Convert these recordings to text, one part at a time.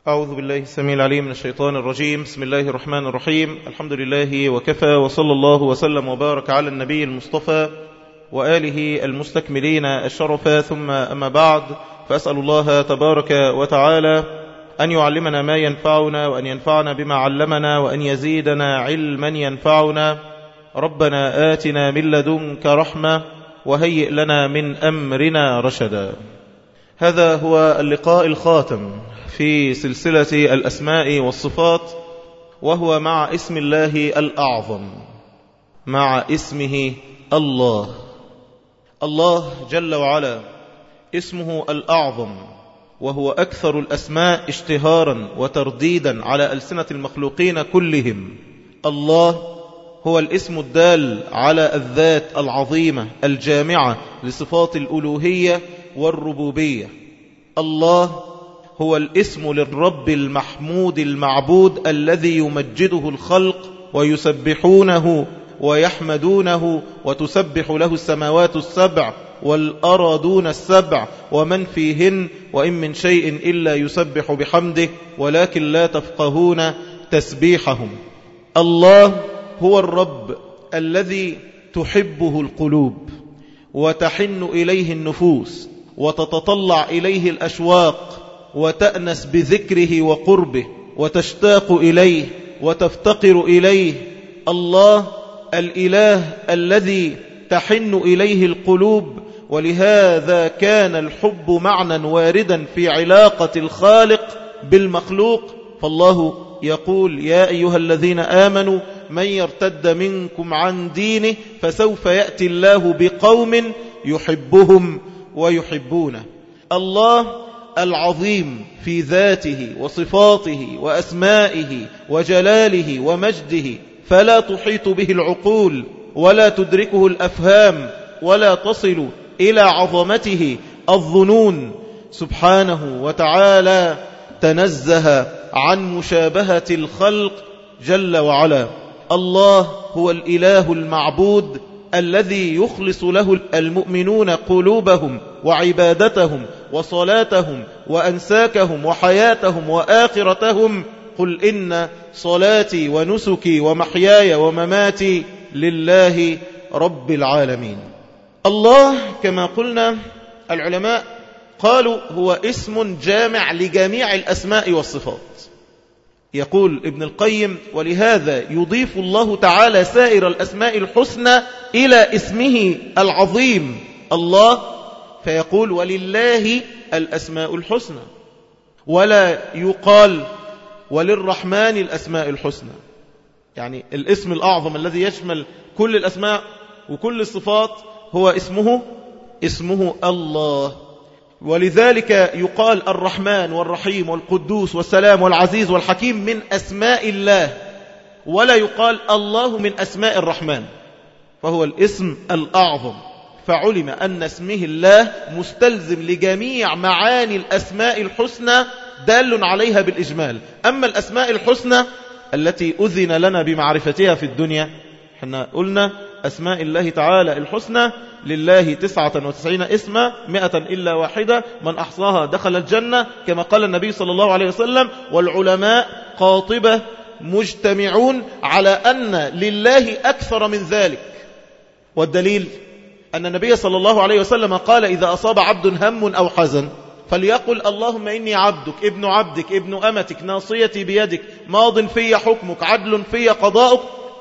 أعوذ بالله السميع العليم من الشيطان الرجيم بسم الله الرحمن الرحيم الحمد لله وكفى وصلى الله وسلم وبارك على النبي المصطفى وآله المستكملين الشرف ثم أما بعد فأسأل الله تبارك وتعالى أن يعلمنا ما ينفعنا وأن ينفعنا بما علمنا وأن يزيدنا علما ينفعنا ربنا آتنا من لدنك رحمة وهيئ لنا من أمرنا رشدا هذا هو اللقاء الخاتم في سلسلة الأسماء والصفات وهو مع اسم الله الأعظم مع اسمه الله الله جل وعلا اسمه الأعظم وهو أكثر الأسماء اشتهارا وترديدا على ألسنة المخلوقين كلهم الله هو الاسم الدال على الذات العظيمة الجامعة لصفات الألوهية والربوبية الله هو الاسم للرب المحمود المعبود الذي يمجده الخلق ويسبحونه ويحمدونه وتسبح له السماوات السبع والأرضون السبع ومن فيهن وإن من شيء إلا يسبح بحمده ولكن لا تفقهون تسبيحهم الله هو الرب الذي تحبه القلوب وتحن إليه النفوس وتتطلع إليه الأشواق وتأنس بذكره وقربه وتشتاق إليه وتفتقر إليه الله الإله الذي تحن إليه القلوب ولهذا كان الحب معنى واردا في علاقة الخالق بالمخلوق فالله يقول يا أيها الذين آمنوا من يرتد منكم عن دينه فسوف يأتي الله بقوم يحبهم ويحبونه الله العظيم في ذاته وصفاته وأسمائه وجلاله ومجده فلا تحيط به العقول ولا تدركه الأفهام ولا تصل إلى عظمته الظنون سبحانه وتعالى تنزه عن مشابهة الخلق جل وعلا الله هو الإله المعبود الذي يخلص له المؤمنون قلوبهم وعبادتهم وصلاتهم وأنساكهم وحياتهم وآخرتهم قل إن صلاتي ونسكي ومحياي ومماتي لله رب العالمين الله كما قلنا العلماء قالوا هو اسم جامع لجميع الأسماء والصفات يقول ابن القيم ولهذا يضيف الله تعالى سائر الأسماء الحسنى إلى اسمه العظيم الله فيقول ولله الأسماء الحسنى ولا يقال وللرحمن الأسماء الحسنى يعني الاسم الأعظم الذي يشمل كل الأسماء وكل الصفات هو اسمه اسمه الله ولذلك يقال الرحمن والرحيم والقدوس والسلام والعزيز والحكيم من أسماء الله ولا يقال الله من أسماء الرحمن فهو الاسم الأعظم فعلم أن اسمه الله مستلزم لجميع معاني الأسماء الحسنى دال عليها بالإجمال أما الأسماء الحسنى التي أذن لنا بمعرفتها في الدنيا احنا قلنا أسماء الله تعالى الحسنى لله تسعة وتسعين اسما مئة إلا واحدة من أحصاها دخل الجنة كما قال النبي صلى الله عليه وسلم والعلماء قاطبة مجتمعون على أن لله أكثر من ذلك والدليل أن النبي صلى الله عليه وسلم قال إذا أصاب عبد هم أو حزن فليقل اللهم إني عبدك ابن عبدك ابن أمتك ناصيتي بيدك ماض في حكمك عدل في قضاؤك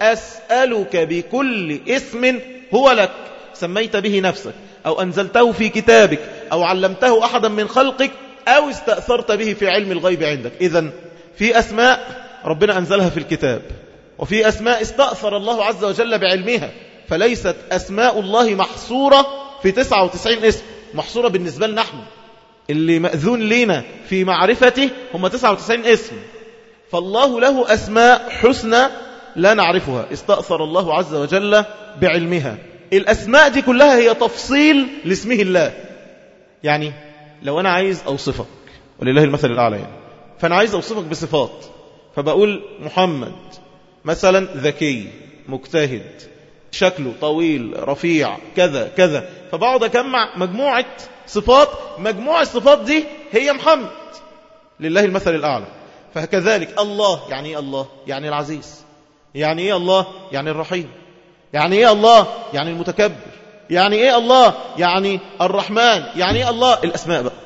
أسألك بكل اسم هو لك سميت به نفسك أو أنزلته في كتابك أو علمته أحدا من خلقك أو استأثرت به في علم الغيب عندك إذا في أسماء ربنا أنزلها في الكتاب وفي أسماء استأثر الله عز وجل بعلمها فليست أسماء الله محصورة في 99 اسم محصورة بالنسبة لنا نحن اللي مأذون لنا في معرفته هم 99 اسم فالله له أسماء حسنى لا نعرفها استأثر الله عز وجل بعلمها الأسماء دي كلها هي تفصيل لاسمه الله يعني لو أنا عايز أوصفك ولله المثل الأعلى يعني فأنا عايز أوصفك بصفات فبقول محمد مثلا ذكي مجتهد شكله طويل رفيع كذا كذا فبقعد أجمع مجموعة صفات مجموعة الصفات دي هي محمد لله المثل الأعلى فكذلك الله يعني إيه الله يعني العزيز يعني إيه الله يعني الرحيم يعني إيه الله يعني المتكبر يعني إيه الله يعني الرحمن يعني إيه الله الأسماء بقى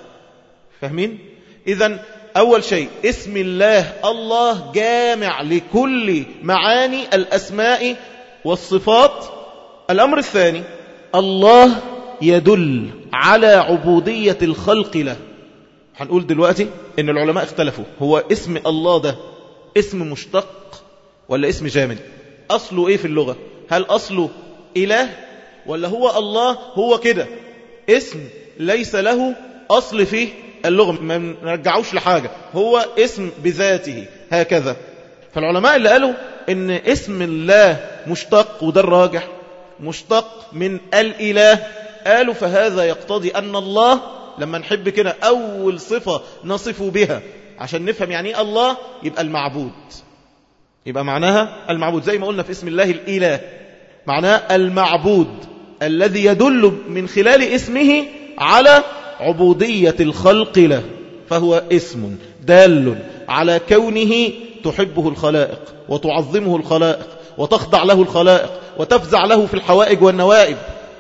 فاهمين إذا أول شيء اسم الله الله جامع لكل معاني الأسماء والصفات الأمر الثاني الله يدل على عبودية الخلق له هنقول دلوقتي ان العلماء اختلفوا هو اسم الله ده اسم مشتق ولا اسم جامد اصله ايه في اللغة هل اصله اله ولا هو الله هو كده اسم ليس له اصل فيه اللغة ما نرجعوش لحاجة هو اسم بذاته هكذا فالعلماء اللي قالوا ان اسم الله مشتق وده الراجح مشتق من الإله قالوا فهذا يقتضي أن الله لما نحب كده أول صفة نصف بها عشان نفهم يعني ايه الله يبقى المعبود يبقى معناها المعبود زي ما قلنا في اسم الله الإله معناه المعبود الذي يدل من خلال اسمه على عبودية الخلق له فهو اسم دال على كونه تحبه الخلائق وتعظمه الخلائق وتخضع له الخلائق وتفزع له في الحوائج والنوائب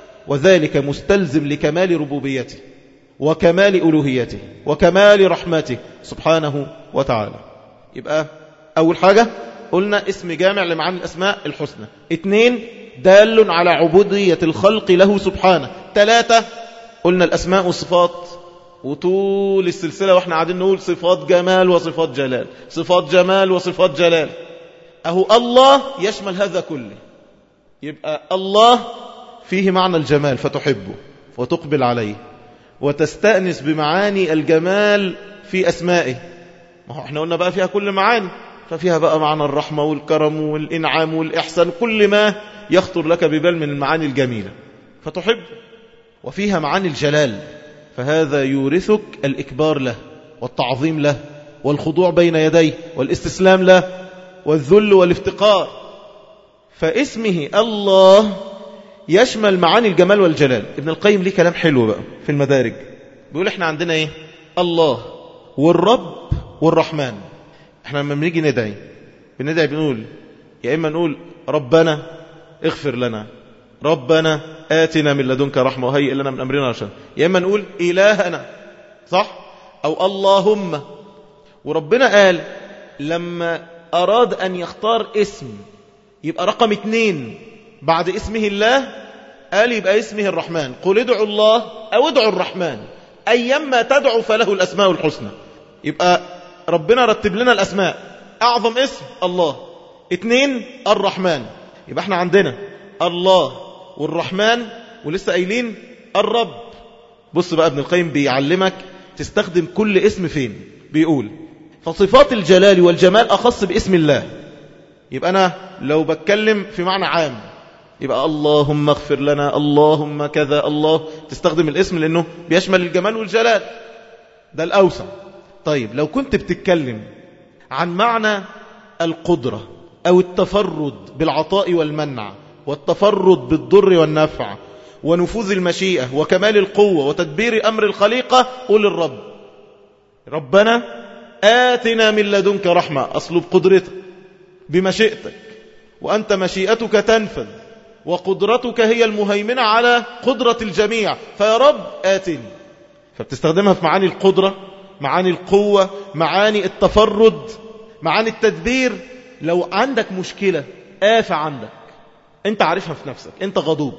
وذلك مستلزم لكمال ربوبيته وكمال ألوهيته وكمال رحمته سبحانه وتعالى يبقى أول حاجة قلنا اسم جامع لمعاني الأسماء الحسنى اثنين دال على عبودية الخلق له سبحانه ثلاثة قلنا الأسماء والصفات وطول السلسلة واحنا قاعدين نقول صفات جمال وصفات جلال صفات جمال وصفات جلال أهو الله يشمل هذا كله يبقى الله فيه معنى الجمال فتحبه وتقبل عليه وتستأنس بمعاني الجمال في أسمائه ما هو احنا قلنا بقى فيها كل معاني ففيها بقى معنى الرحمة والكرم والإنعام والإحسان كل ما يخطر لك ببال من المعاني الجميلة فتحب وفيها معاني الجلال فهذا يورثك الإكبار له والتعظيم له والخضوع بين يديه والاستسلام له والذل والافتقار فاسمه الله يشمل معاني الجمال والجلال ابن القيم ليه كلام حلو بقى في المدارج بيقول احنا عندنا ايه الله والرب والرحمن احنا لما بنيجي ندعي بندعي بنقول يا اما نقول ربنا اغفر لنا ربنا آتنا من لدنك رحمة وهيئ لنا من أمرنا رشدا يا إما نقول إلهنا صح أو اللهم وربنا قال لما أراد أن يختار اسم يبقى رقم اتنين بعد اسمه الله قال يبقى اسمه الرحمن قل ادعوا الله أو ادعوا الرحمن أيما تدعو فله الأسماء الحسنى يبقى ربنا رتب لنا الأسماء أعظم اسم الله اتنين الرحمن يبقى احنا عندنا الله والرحمن ولسه قايلين الرب بص بقى ابن القيم بيعلمك تستخدم كل اسم فين بيقول فصفات الجلال والجمال أخص باسم الله يبقى أنا لو بتكلم في معنى عام يبقى اللهم اغفر لنا اللهم كذا الله تستخدم الاسم لأنه بيشمل الجمال والجلال ده الأوسع طيب لو كنت بتتكلم عن معنى القدرة أو التفرد بالعطاء والمنع والتفرد بالضر والنفع ونفوذ المشيئة وكمال القوة وتدبير أمر الخليقة قول الرب ربنا آتنا من لدنك رحمة أصل بقدرتك بمشيئتك وأنت مشيئتك تنفذ وقدرتك هي المهيمنة على قدرة الجميع فيا رب آتني فبتستخدمها في معاني القدرة معاني القوة معاني التفرد معاني التدبير لو عندك مشكلة آفة عندك انت عارفها في نفسك انت غضوب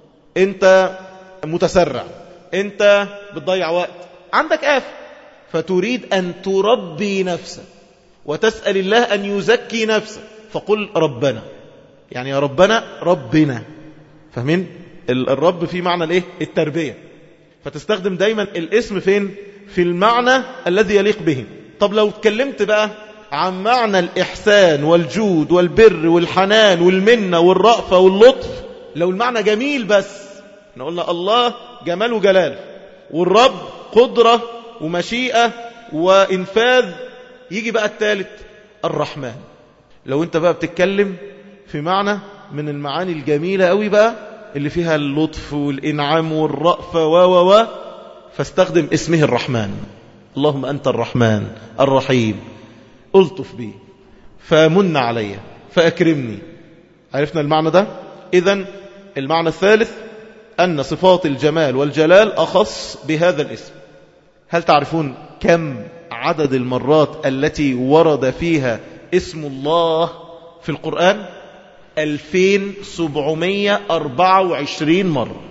انت متسرع انت بتضيع وقت عندك آفة فتريد أن تربي نفسك وتسأل الله أن يزكي نفسك فقل ربنا يعني يا ربنا ربنا فاهمين الرب في معنى الايه التربية فتستخدم دايما الاسم فين في المعنى الذي يليق به طب لو اتكلمت بقى عن معنى الإحسان والجود والبر والحنان والمنة والرأفة واللطف لو المعنى جميل بس احنا قلنا الله جمال وجلال والرب قدرة ومشيئة وإنفاذ يجي بقى الثالث الرحمن لو انت بقى بتتكلم في معنى من المعاني الجميلة قوي بقى اللي فيها اللطف والإنعام والرأفة و و و فاستخدم اسمه الرحمن اللهم أنت الرحمن الرحيم ألطف بي فمن علي فأكرمني عرفنا المعنى ده إذا المعنى الثالث أن صفات الجمال والجلال أخص بهذا الاسم هل تعرفون كم عدد المرات التي ورد فيها اسم الله في القرآن 2724 مرة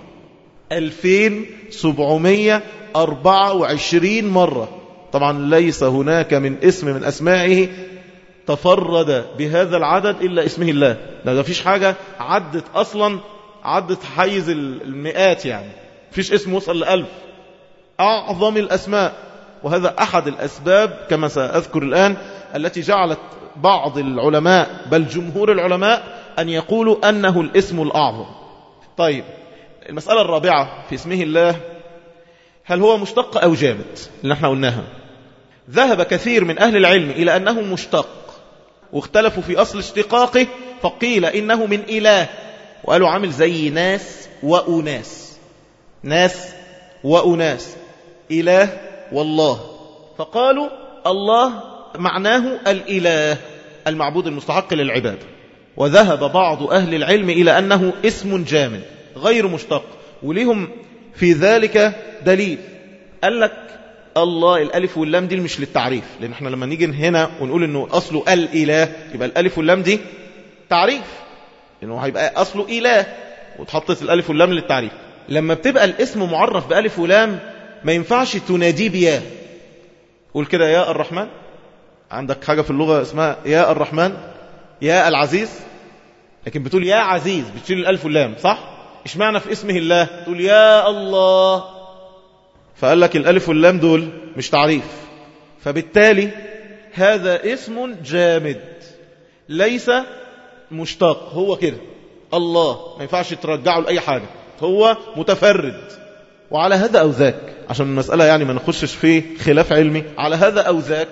2724 مرة طبعا ليس هناك من اسم من أسمائه تفرد بهذا العدد إلا اسمه الله لا ده فيش حاجة عدت أصلا عدت حيز المئات يعني فيش اسم وصل لألف أعظم الأسماء وهذا أحد الأسباب كما سأذكر الآن التي جعلت بعض العلماء بل جمهور العلماء أن يقولوا أنه الاسم الأعظم طيب المسألة الرابعة في اسمه الله هل هو مشتق أو جامد اللي احنا قلناها ذهب كثير من أهل العلم إلى أنه مشتق واختلفوا في أصل اشتقاقه فقيل إنه من إله وقالوا عامل زي ناس وأناس ناس وأناس إله والله فقالوا الله معناه الإله المعبود المستحق للعبادة وذهب بعض أهل العلم إلى أنه اسم جامد غير مشتق وليهم في ذلك دليل قال لك الله الألف واللام دي مش للتعريف لأن احنا لما نيجي هنا ونقول أنه أصله الإله يبقى الألف واللام دي تعريف لأنه هيبقى أصله إله وتحطت الألف واللام للتعريف لما بتبقى الاسم معرف بألف ولام ما ينفعش تناديه بياه قول كده يا الرحمن عندك حاجة في اللغة اسمها يا الرحمن يا العزيز لكن بتقول يا عزيز بتشيل الألف واللام صح؟ إيش معنى في اسمه الله تقول يا الله فقال لك الألف واللام دول مش تعريف فبالتالي هذا اسم جامد ليس مشتق هو كده الله ما ينفعش ترجعه لأي حاجة هو متفرد وعلى هذا أو ذاك عشان المسألة يعني ما نخشش في خلاف علمي على هذا أو ذاك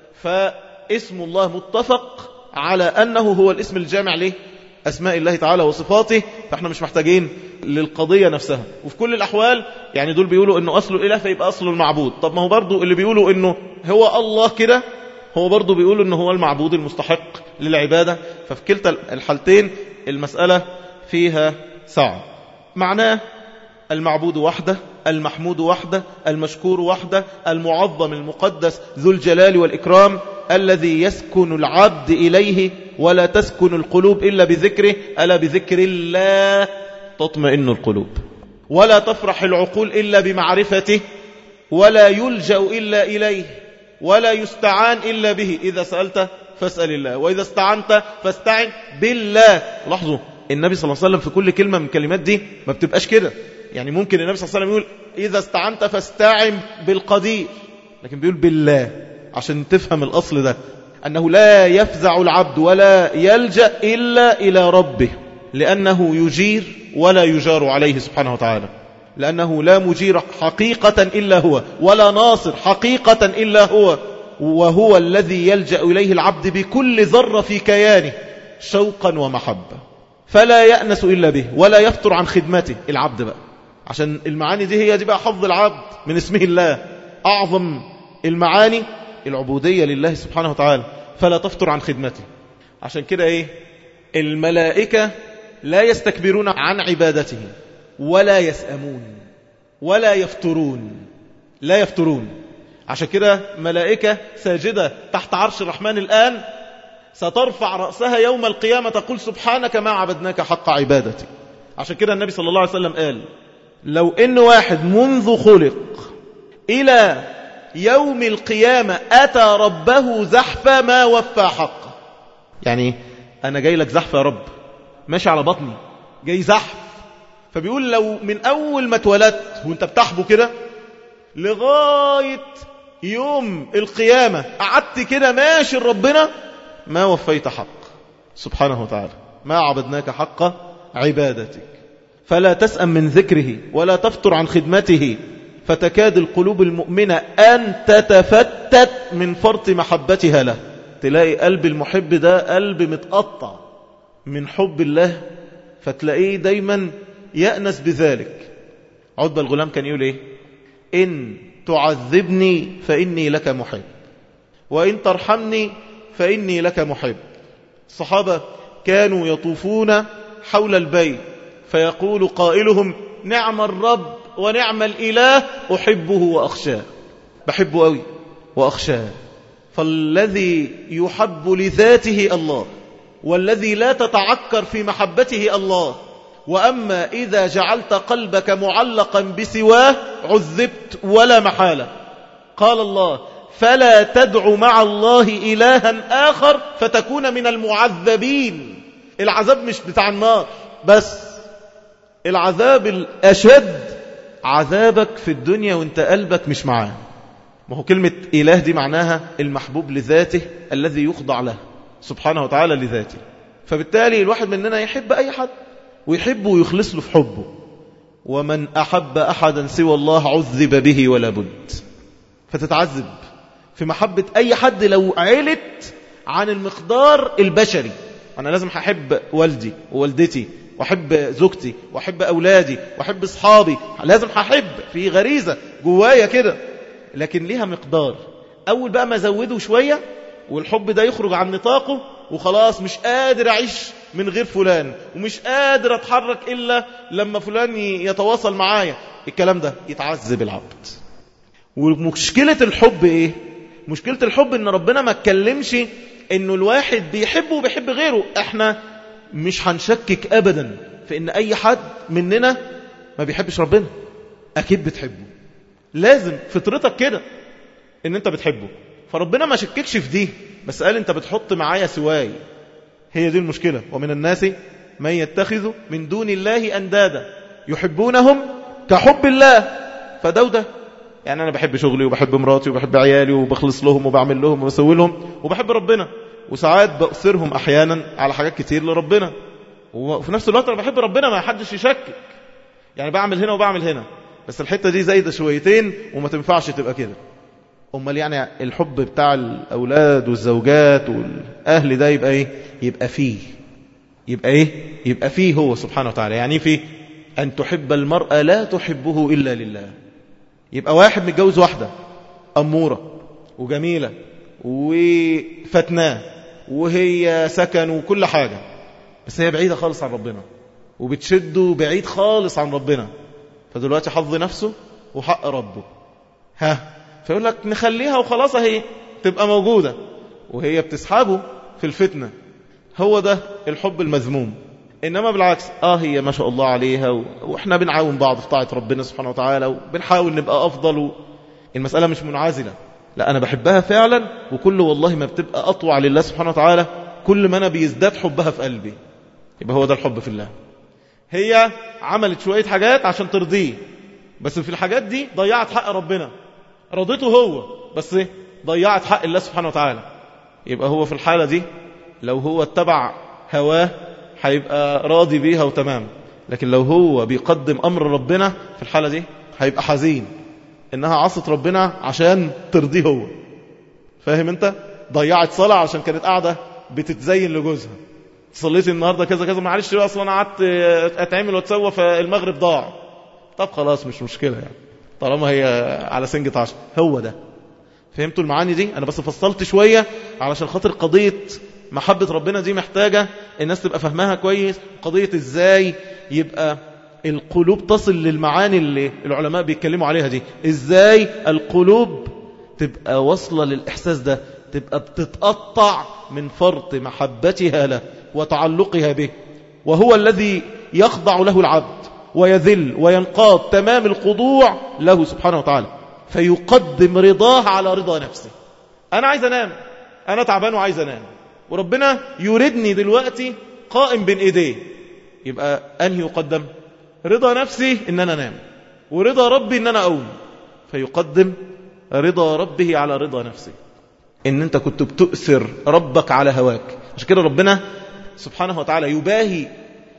فاسم الله متفق على أنه هو الاسم الجامع له أسماء الله تعالى وصفاته فاحنا مش محتاجين للقضية نفسها وفي كل الأحوال يعني دول بيقولوا أنه أصله إله فيبقى أصله المعبود طب ما هو برضو اللي بيقولوا أنه هو الله كده هو برضو بيقولوا أنه هو المعبود المستحق للعبادة ففي كلتا الحالتين المسألة فيها سعة معناه المعبود وحده المحمود وحده المشكور وحده المعظم المقدس ذو الجلال والإكرام الذي يسكن العبد إليه ولا تسكن القلوب إلا بذكره ألا بذكر الله تطمئن القلوب ولا تفرح العقول إلا بمعرفته ولا يلجأ إلا إليه ولا يستعان إلا به إذا سألت فاسأل الله وإذا استعنت فاستعن بالله لاحظوا النبي صلى الله عليه وسلم في كل كلمة من الكلمات دي ما بتبقاش كده يعني ممكن النبي صلى الله عليه وسلم يقول إذا استعنت فاستعن بالقدير لكن بيقول بالله عشان تفهم الأصل ده أنه لا يفزع العبد ولا يلجأ إلا إلى ربه لأنه يجير ولا يجار عليه سبحانه وتعالى لأنه لا مجير حقيقة إلا هو ولا ناصر حقيقة إلا هو وهو الذي يلجأ إليه العبد بكل ذرة في كيانه شوقا ومحبة فلا يأنس إلا به ولا يفتر عن خدمته العبد بقى عشان المعاني دي هي دي بقى حظ العبد من اسمه الله أعظم المعاني العبودية لله سبحانه وتعالى فلا تفتر عن خدمته عشان كده ايه الملائكة لا يستكبرون عن عبادته ولا يسأمون ولا يفترون لا يفترون عشان كده ملائكة ساجدة تحت عرش الرحمن الآن سترفع رأسها يوم القيامة تقول سبحانك ما عبدناك حق عبادتك عشان كده النبي صلى الله عليه وسلم قال لو إن واحد منذ خلق إلى يوم القيامة أتى ربه زحفا ما وفى حقه يعني أنا جاي لك زحف يا رب ماشي على بطني جاي زحف فبيقول لو من أول ما اتولدت وانت بتحبه كده لغاية يوم القيامة قعدت كده ماشي ربنا ما وفيت حق سبحانه وتعالى ما عبدناك حق عبادتك فلا تسأم من ذكره ولا تفتر عن خدمته فتكاد القلوب المؤمنة أن تتفتت من فرط محبتها له تلاقي قلب المحب ده قلب متقطع من حب الله فتلاقيه دايما يأنس بذلك عتبة الغلام كان يقول ايه إن تعذبني فإني لك محب وإن ترحمني فإني لك محب الصحابة كانوا يطوفون حول البيت فيقول قائلهم نعم الرب ونعم الإله أحبه وأخشاه بحبه قوي وأخشاه فالذي يحب لذاته الله والذي لا تتعكر في محبته الله وأما إذا جعلت قلبك معلقا بسواه عذبت ولا محالة قال الله فلا تدع مع الله إلها آخر فتكون من المعذبين العذاب مش بتاع النار بس العذاب الأشد عذابك في الدنيا وانت قلبك مش معاه ما هو كلمة إله دي معناها المحبوب لذاته الذي يخضع له سبحانه وتعالى لذاته فبالتالي الواحد مننا يحب أي حد ويحبه ويخلص له في حبه ومن أحب أحدا سوى الله عذب به ولا بد فتتعذب في محبة أي حد لو علت عن المقدار البشري أنا لازم أحب والدي ووالدتي وأحب زوجتي وأحب أولادي وأحب أصحابي لازم أحب في غريزة جوايا كده لكن ليها مقدار أول بقى ما أزوده شوية والحب ده يخرج عن نطاقه وخلاص مش قادر أعيش من غير فلان ومش قادر أتحرك إلا لما فلان يتواصل معايا الكلام ده يتعذب العبد ومشكلة الحب إيه؟ مشكلة الحب إن ربنا ما اتكلمش إنه الواحد بيحبه وبيحب غيره إحنا مش هنشكك أبدا في إن أي حد مننا ما بيحبش ربنا أكيد بتحبه لازم فطرتك كده إن أنت بتحبه فربنا ما شككش في دي بس قال أنت بتحط معايا سواي هي دي المشكلة ومن الناس من يتخذ من دون الله أندادا يحبونهم كحب الله فده يعني أنا بحب شغلي وبحب مراتي وبحب عيالي وبخلص لهم وبعمل لهم وبسوي لهم وبحب ربنا وساعات بأثرهم أحيانا على حاجات كتير لربنا وفي نفس الوقت أنا بحب ربنا ما حدش يشكك يعني بعمل هنا وبعمل هنا بس الحتة دي زايدة شويتين وما تنفعش تبقى كده أمال يعني الحب بتاع الأولاد والزوجات والأهل ده يبقى إيه يبقى فيه يبقى إيه يبقى فيه هو سبحانه وتعالى يعني فيه أن تحب المرأة لا تحبه إلا لله يبقى واحد متجوز واحدة أمورة وجميلة وفتناه وهي سكن وكل حاجة بس هي بعيدة خالص عن ربنا وبتشده بعيد خالص عن ربنا فدلوقتي حظ نفسه وحق ربه ها فيقول لك نخليها وخلاص اهي تبقى موجودة وهي بتسحبه في الفتنة هو ده الحب المذموم إنما بالعكس آه هي ما شاء الله عليها و... وإحنا بنعاون بعض في طاعة ربنا سبحانه وتعالى وبنحاول نبقى أفضل و... المسألة مش منعزلة لا أنا بحبها فعلا وكل والله ما بتبقى أطوع لله سبحانه وتعالى كل ما أنا بيزداد حبها في قلبي يبقى هو ده الحب في الله هي عملت شوية حاجات عشان ترضيه بس في الحاجات دي ضيعت حق ربنا رضيته هو بس ايه ضيعت حق الله سبحانه وتعالى يبقى هو في الحالة دي لو هو اتبع هواه هيبقى راضي بيها وتمام لكن لو هو بيقدم أمر ربنا في الحالة دي هيبقى حزين إنها عصت ربنا عشان ترضيه هو فاهم انت ضيعت صلاة عشان كانت قاعدة بتتزين لجوزها صليت النهاردة كذا كذا معلش أصلا قعدت أتعمل واتسوى فالمغرب ضاع طب خلاص مش مشكلة يعني طالما هي على سنجة عشر هو ده فهمتوا المعاني دي أنا بس فصلت شوية علشان خاطر قضية محبة ربنا دي محتاجة الناس تبقى فهمها كويس قضية ازاي يبقى القلوب تصل للمعاني اللي العلماء بيتكلموا عليها دي ازاي القلوب تبقى واصلة للإحساس ده تبقى بتتقطع من فرط محبتها له وتعلقها به وهو الذي يخضع له العبد ويذل وينقاد تمام الخضوع له سبحانه وتعالى فيقدم رضاه على رضا نفسه أنا عايز أنام أنا تعبان وعايز أنام وربنا يريدني دلوقتي قائم بين إيديه يبقى أنهي يقدم رضا نفسي إن أنا أنام ورضا ربي إن أنا أقوم فيقدم رضا ربه على رضا نفسه إن أنت كنت بتؤثر ربك على هواك عشان كده ربنا سبحانه وتعالى يباهي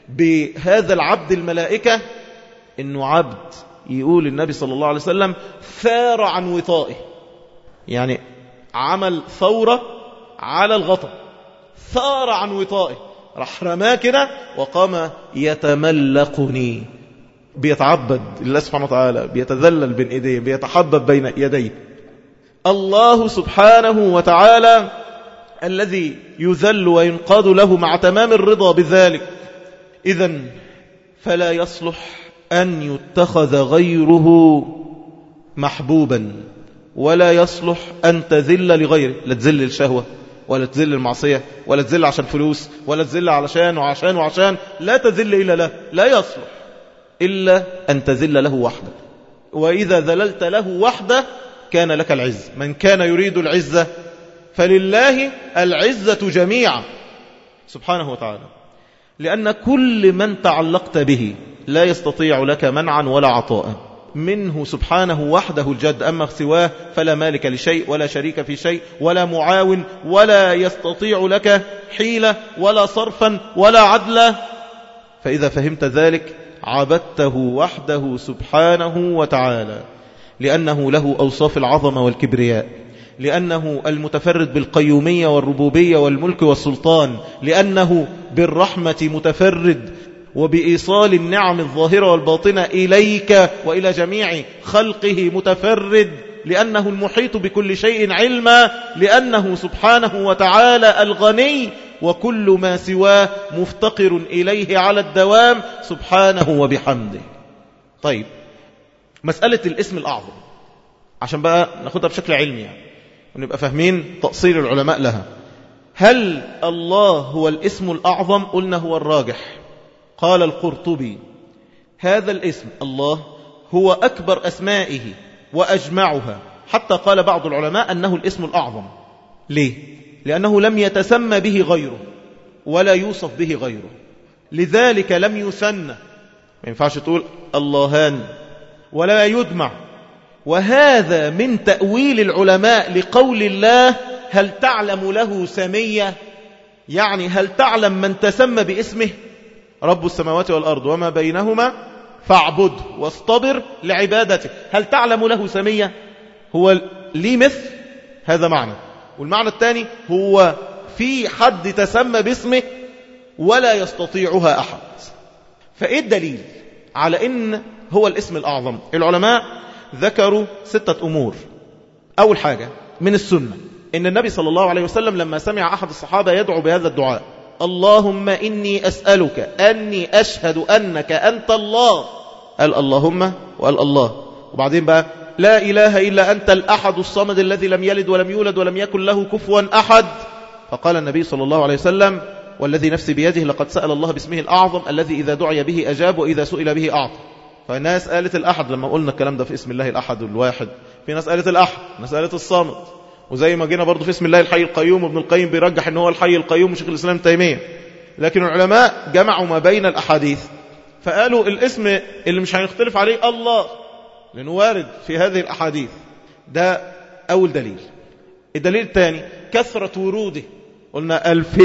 بهذا العبد الملائكة إنه عبد يقول النبي صلى الله عليه وسلم ثار عن وطائه يعني عمل ثورة على الغطا ثار عن وطائه راح رماه كده وقام يتملقني بيتعبد لله سبحانه وتعالى بيتذلل بين ايديه بيتحبب بين يديه الله سبحانه وتعالى الذي يذل وينقاد له مع تمام الرضا بذلك إذا فلا يصلح أن يتخذ غيره محبوبا ولا يصلح أن تذل لغيره لا تذل الشهوة ولا تذل المعصية ولا تذل عشان فلوس ولا تذل علشان وعشان وعشان لا تذل إلا له لا يصلح إلا أن تذل له وحده وإذا ذللت له وحده كان لك العز من كان يريد العزة فلله العزة جميعا سبحانه وتعالى لأن كل من تعلقت به لا يستطيع لك منعا ولا عطاء منه سبحانه وحده الجد أما سواه فلا مالك لشيء ولا شريك في شيء ولا معاون ولا يستطيع لك حيلة ولا صرفا ولا عدلا فإذا فهمت ذلك عبدته وحده سبحانه وتعالى لأنه له أوصاف العظمة والكبرياء لأنه المتفرد بالقيومية والربوبية والملك والسلطان لأنه بالرحمة متفرد وبإيصال النعم الظاهرة والباطنة إليك وإلى جميع خلقه متفرد لأنه المحيط بكل شيء علما لأنه سبحانه وتعالى الغني وكل ما سواه مفتقر إليه على الدوام سبحانه وبحمده طيب مسألة الاسم الأعظم عشان بقى ناخدها بشكل علمي يعني ونبقى فاهمين تأصيل العلماء لها هل الله هو الاسم الأعظم قلنا هو الراجح قال القرطبي هذا الاسم الله هو أكبر أسمائه وأجمعها حتى قال بعض العلماء أنه الاسم الأعظم ليه؟ لأنه لم يتسمى به غيره ولا يوصف به غيره لذلك لم يسن ما ينفعش تقول اللهان ولا يدمع وهذا من تأويل العلماء لقول الله هل تعلم له سمية يعني هل تعلم من تسمى باسمه رب السماوات والأرض وما بينهما فاعبد واصطبر لعبادته هل تعلم له سمية هو لي مثل هذا معنى والمعنى الثاني هو في حد تسمى باسمه ولا يستطيعها أحد فإيه الدليل على إن هو الاسم الأعظم العلماء ذكروا ستة أمور أول حاجة من السنة إن النبي صلى الله عليه وسلم لما سمع أحد الصحابة يدعو بهذا الدعاء اللهم إني أسألك أني أشهد أنك أنت الله قال اللهم وقال الله وبعدين بقى لا إله إلا أنت الأحد الصمد الذي لم يلد ولم يولد ولم يكن له كفوا أحد فقال النبي صلى الله عليه وسلم والذي نفسي بيده لقد سأل الله باسمه الأعظم الذي إذا دعي به أجاب وإذا سئل به أعطى فالناس قالت الأحد لما قلنا الكلام ده في اسم الله الأحد الواحد في ناس قالت الأحد ناس قالت الصمد وزي ما جينا برضه في اسم الله الحي القيوم ابن القيم بيرجح ان هو الحي القيوم وشيخ الإسلام تيمية لكن العلماء جمعوا ما بين الأحاديث فقالوا الاسم اللي مش هنختلف عليه الله لأنه وارد في هذه الأحاديث ده أول دليل الدليل الثاني كثرة وروده قلنا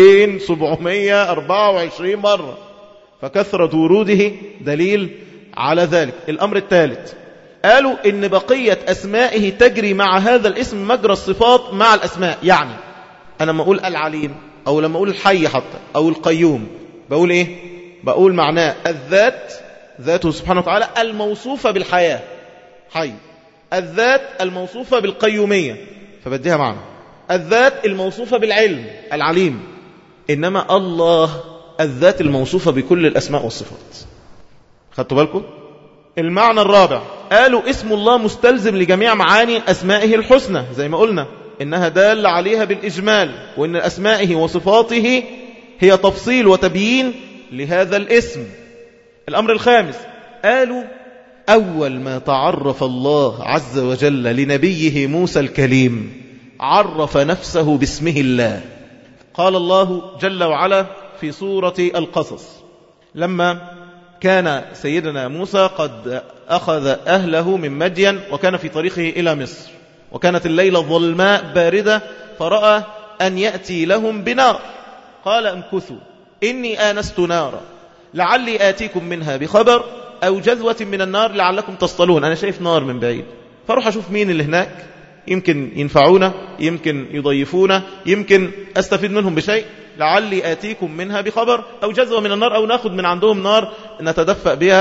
2724 مرة فكثرة وروده دليل على ذلك الأمر الثالث قالوا إن بقية أسمائه تجري مع هذا الاسم مجرى الصفات مع الأسماء يعني أنا لما أقول العليم أو لما أقول الحي حتى أو القيوم بقول إيه بقول معناه الذات ذاته سبحانه وتعالى الموصوفة بالحياة حي الذات الموصوفة بالقيومية فبديها معنى الذات الموصوفة بالعلم العليم إنما الله الذات الموصوفة بكل الأسماء والصفات خدتوا بالكم المعنى الرابع قالوا اسم الله مستلزم لجميع معاني أسمائه الحسنى زي ما قلنا إنها دال عليها بالإجمال وإن أسمائه وصفاته هي تفصيل وتبيين لهذا الاسم الأمر الخامس قالوا أول ما تعرف الله عز وجل لنبيه موسى الكليم عرف نفسه باسمه الله قال الله جل وعلا في سورة القصص لما كان سيدنا موسى قد أخذ أهله من مدين وكان في طريقه إلى مصر وكانت الليلة ظلماء باردة فرأى أن يأتي لهم بنار قال امكثوا إني آنست نارا لعلي آتيكم منها بخبر أو جذوة من النار لعلكم تصطلون أنا شايف نار من بعيد فاروح أشوف مين اللي هناك يمكن ينفعونا يمكن يضيفونا يمكن أستفيد منهم بشيء لعلي آتيكم منها بخبر أو جذوة من النار أو ناخد من عندهم نار نتدفأ بها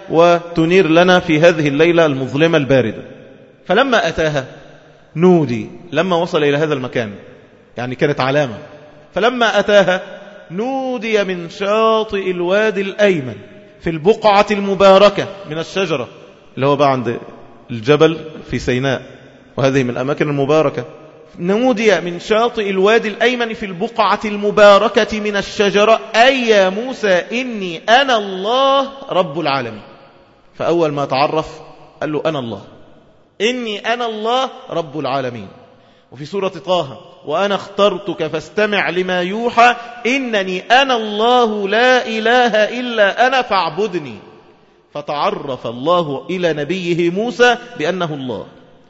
وتنير لنا في هذه الليلة المظلمة الباردة فلما أتاها نودي لما وصل إلى هذا المكان يعني كانت علامة فلما أتاها نودي من شاطئ الوادي الأيمن في البقعة المباركة من الشجرة اللي هو بقى عند الجبل في سيناء وهذه من الأماكن المباركة نودي من شاطئ الوادي الأيمن في البقعة المباركة من الشجرة أي يا موسى إني أنا الله رب العالمين فأول ما تعرف قال له أنا الله إني أنا الله رب العالمين وفي سورة طه وأنا اخترتك فاستمع لما يوحى إنني أنا الله لا إله إلا أنا فاعبدني فتعرف الله إلى نبيه موسى بأنه الله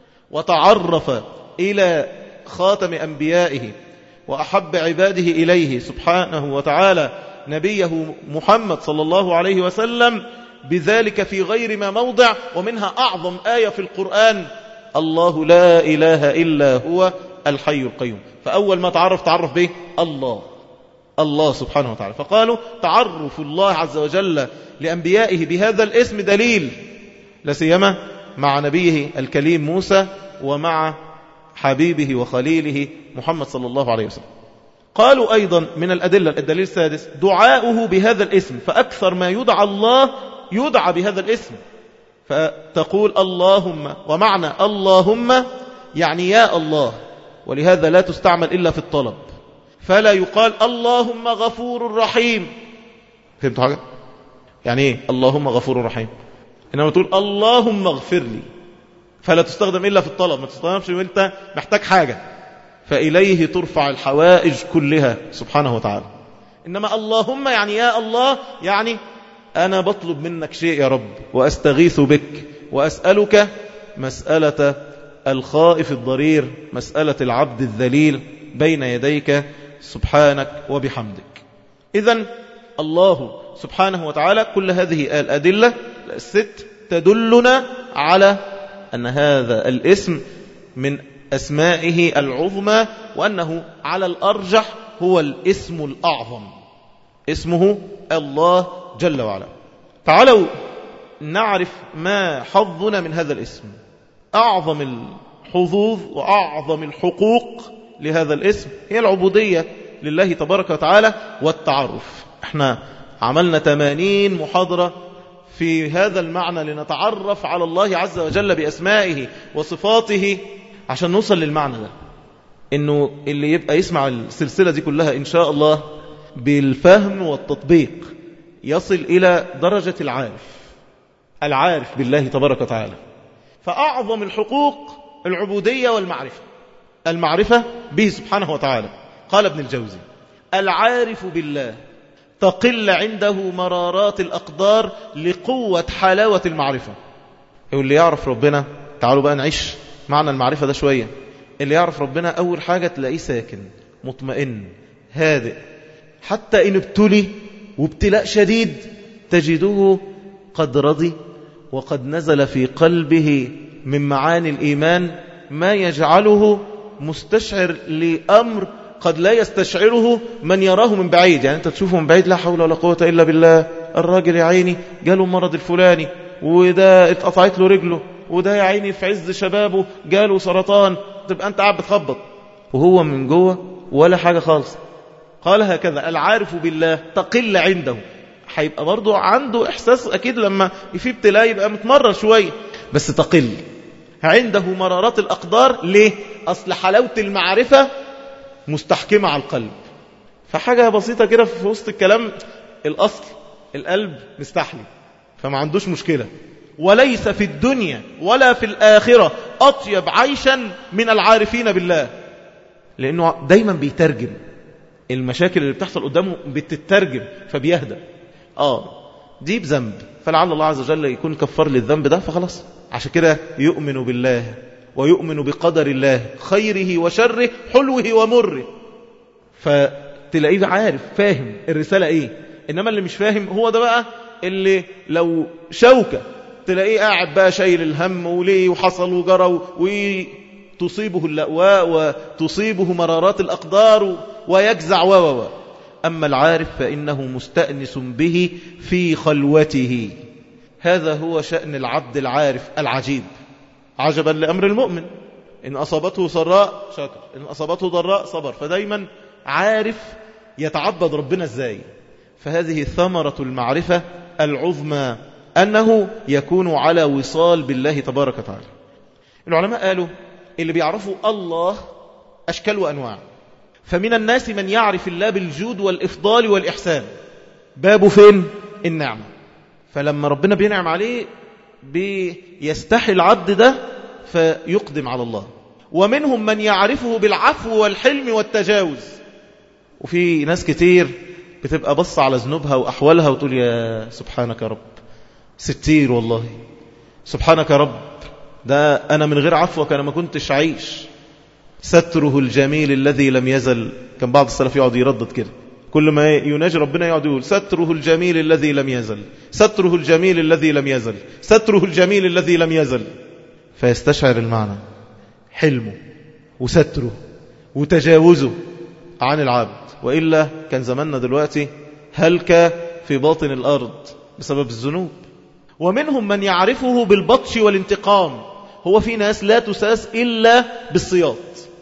وتعرف إلى خاتم أنبيائه وأحب عباده إليه سبحانه وتعالى نبيه محمد صلى الله عليه وسلم بذلك في غير ما موضع ومنها أعظم آية في القرآن الله لا إله إلا هو الحي القيوم فأول ما تعرف تعرف به الله الله سبحانه وتعالى فقالوا تعرف الله عز وجل لأنبيائه بهذا الاسم دليل لسيما مع نبيه الكليم موسى ومع حبيبه وخليله محمد صلى الله عليه وسلم قالوا أيضا من الأدلة الدليل السادس دعاؤه بهذا الاسم فأكثر ما يدعى الله يدعى بهذا الاسم فتقول اللهم ومعنى اللهم يعني يا الله ولهذا لا تستعمل إلا في الطلب فلا يقال اللهم غفور رحيم فهمتوا حاجة؟ يعني ايه اللهم غفور رحيم إنما تقول اللهم اغفر لي فلا تستخدم إلا في الطلب ما تستخدمش وانت محتاج حاجة فإليه ترفع الحوائج كلها سبحانه وتعالى إنما اللهم يعني يا الله يعني أنا بطلب منك شيء يا رب وأستغيث بك وأسألك مسألة الخائف الضرير مسألة العبد الذليل بين يديك سبحانك وبحمدك إذا الله سبحانه وتعالى كل هذه الأدلة الست تدلنا على أن هذا الاسم من أسمائه العظمى وأنه على الأرجح هو الاسم الأعظم اسمه الله جل وعلا تعالوا نعرف ما حظنا من هذا الاسم أعظم الحظوظ وأعظم الحقوق لهذا الاسم هي العبودية لله تبارك وتعالى والتعرف احنا عملنا 80 محاضرة في هذا المعنى لنتعرف على الله عز وجل بأسمائه وصفاته عشان نوصل للمعنى ده انه اللي يبقى يسمع السلسلة دي كلها ان شاء الله بالفهم والتطبيق يصل إلى درجة العارف العارف بالله تبارك وتعالى فأعظم الحقوق العبودية والمعرفة المعرفة به سبحانه وتعالى قال ابن الجوزي العارف بالله تقل عنده مرارات الأقدار لقوة حلاوة المعرفة اللي يعرف ربنا تعالوا بقى نعيش معنى المعرفة ده شوية اللي يعرف ربنا أول حاجة تلاقيه ساكن مطمئن هادئ حتى إن ابتلي وابتلاء شديد تجده قد رضي وقد نزل في قلبه من معاني الإيمان ما يجعله مستشعر لأمر قد لا يستشعره من يراه من بعيد يعني أنت تشوفه من بعيد لا حول ولا قوة إلا بالله الراجل يا عيني جاله المرض الفلاني وده اتقطعت له رجله وده يا عيني في عز شبابه جاله سرطان تبقى أنت قاعد بتخبط وهو من جوه ولا حاجة خالص قال هكذا العارف بالله تقل عنده هيبقى برضه عنده إحساس أكيد لما في ابتلاء يبقى متمرر شوية بس تقل عنده مرارات الأقدار ليه؟ أصل حلاوة المعرفة مستحكمة على القلب فحاجة بسيطة كده في وسط الكلام الأصل القلب مستحلي فما عندوش مشكلة وليس في الدنيا ولا في الآخرة أطيب عيشا من العارفين بالله لأنه دايما بيترجم المشاكل اللي بتحصل قدامه بتترجم فبيهدى آه دي بذنب فلعل الله عز وجل يكون كفر للذنب ده فخلاص عشان كده يؤمن بالله ويؤمن بقدر الله خيره وشره حلوه ومره فتلاقيه عارف فاهم الرسالة ايه انما اللي مش فاهم هو ده بقى اللي لو شوكة تلاقيه قاعد بقى شايل الهم وليه وحصل وجرى وتصيبه اللأواء وتصيبه مرارات الأقدار ويجزع و و أما العارف فإنه مستأنس به في خلوته هذا هو شأن العبد العارف العجيب عجبا لأمر المؤمن إن أصابته سراء شكر إن أصابته ضراء صبر فدايما عارف يتعبد ربنا ازاي فهذه ثمرة المعرفة العظمى أنه يكون على وصال بالله تبارك وتعالى العلماء قالوا اللي بيعرفوا الله أشكال وأنواع فمن الناس من يعرف الله بالجود والإفضال والإحسان بابه فين النعمة فلما ربنا بينعم عليه بيستحي العبد ده فيقدم على الله ومنهم من يعرفه بالعفو والحلم والتجاوز وفي ناس كتير بتبقى بص على ذنوبها وأحوالها وتقول يا سبحانك يا رب ستير والله سبحانك يا رب ده أنا من غير عفوك أنا ما كنتش عايش ستره الجميل الذي لم يزل كان بعض السلف يقعد يردد كده كل ما يناجي ربنا يقعد يقول ستره الجميل الذي لم يزل ستره الجميل الذي لم يزل ستره الجميل الذي لم يزل فيستشعر المعنى حلمه وستره وتجاوزه عن العبد وإلا كان زماننا دلوقتي هلك في باطن الأرض بسبب الذنوب ومنهم من يعرفه بالبطش والانتقام هو في ناس لا تساس إلا بالصياط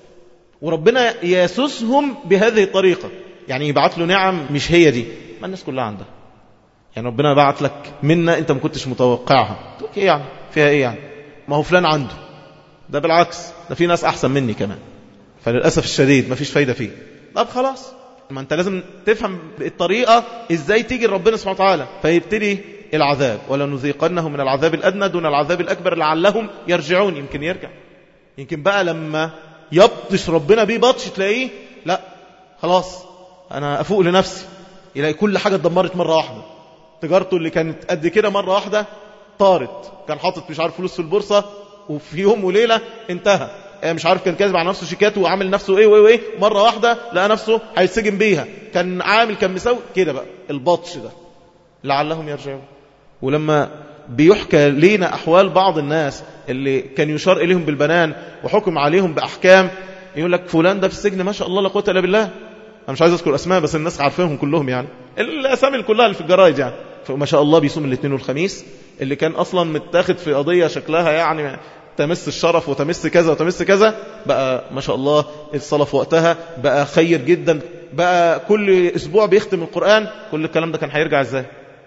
وربنا ياسسهم بهذه الطريقة يعني يبعث له نعم مش هي دي ما الناس كلها عندها يعني ربنا بعت لك منا انت ما كنتش متوقعها تقول ايه يعني فيها ايه يعني ما هو فلان عنده ده بالعكس ده في ناس احسن مني كمان فللاسف الشديد ما فيش فايده فيه طب خلاص ما انت لازم تفهم الطريقه ازاي تيجي لربنا سبحانه وتعالى فيبتدي العذاب ولنذيقنهم من العذاب الادنى دون العذاب الاكبر لعلهم يرجعون يمكن يرجع يمكن بقى لما يبطش ربنا بيه بطش تلاقيه لا خلاص انا افوق لنفسي يلاقي كل حاجه اتدمرت مره واحده تجارته اللي كانت قد كده مره واحده طارت كان حاطط مش عارف فلوس في البورصه وفي يوم وليله انتهى مش عارف كان كاتب على نفسه شيكات وعامل نفسه ايه وايه وايه مره واحده لقى نفسه هيتسجن بيها كان عامل كان مسوي كده بقى البطش ده لعلهم يرجعون ولما بيحكى لينا احوال بعض الناس اللي كان يشار اليهم بالبنان وحكم عليهم باحكام يقول لك فلان ده في السجن ما شاء الله لا قوه الا بالله انا مش عايز اذكر اسماء بس الناس عارفينهم كلهم يعني الاسامي كلها اللي في الجرايد يعني فما شاء الله بيصوم الاثنين والخميس اللي كان اصلا متاخد في قضيه شكلها يعني تمس الشرف وتمس كذا وتمس كذا بقى ما شاء الله الصلاة في وقتها بقى خير جدا بقى كل أسبوع بيختم القرآن كل الكلام ده كان هيرجع ازاي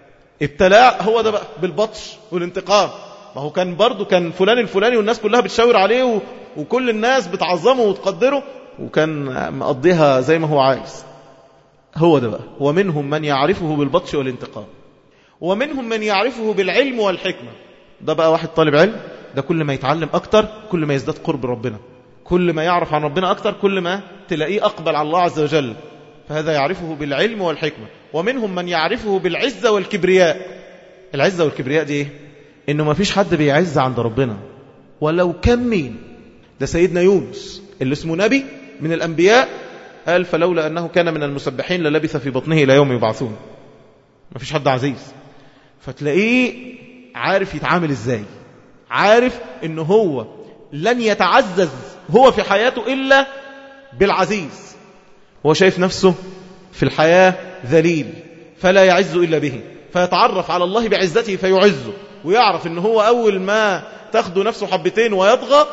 ابتلاء هو ده بقى بالبطش والانتقام ما هو كان برضو كان فلان الفلاني والناس كلها بتشاور عليه و... وكل الناس بتعظمه وتقدره وكان مقضيها زي ما هو عايز هو ده بقى ومنهم من يعرفه بالبطش والانتقام ومنهم من يعرفه بالعلم والحكمة ده بقى واحد طالب علم ده كل ما يتعلم أكتر كل ما يزداد قرب ربنا كل ما يعرف عن ربنا أكتر كل ما تلاقيه أقبل على الله عز وجل فهذا يعرفه بالعلم والحكمة ومنهم من يعرفه بالعزة والكبرياء العزة والكبرياء دي إيه؟ إنه ما فيش حد بيعز عند ربنا ولو كان مين ده سيدنا يونس اللي اسمه نبي من الأنبياء قال فلولا أنه كان من المسبحين للبث في بطنه إلى يوم يبعثون ما فيش حد عزيز فتلاقيه عارف يتعامل ازاي عارف ان هو لن يتعزز هو في حياته إلا بالعزيز هو شايف نفسه في الحياة ذليل فلا يعز إلا به فيتعرف على الله بعزته فيعزه ويعرف ان هو أول ما تاخده نفسه حبتين ويطغى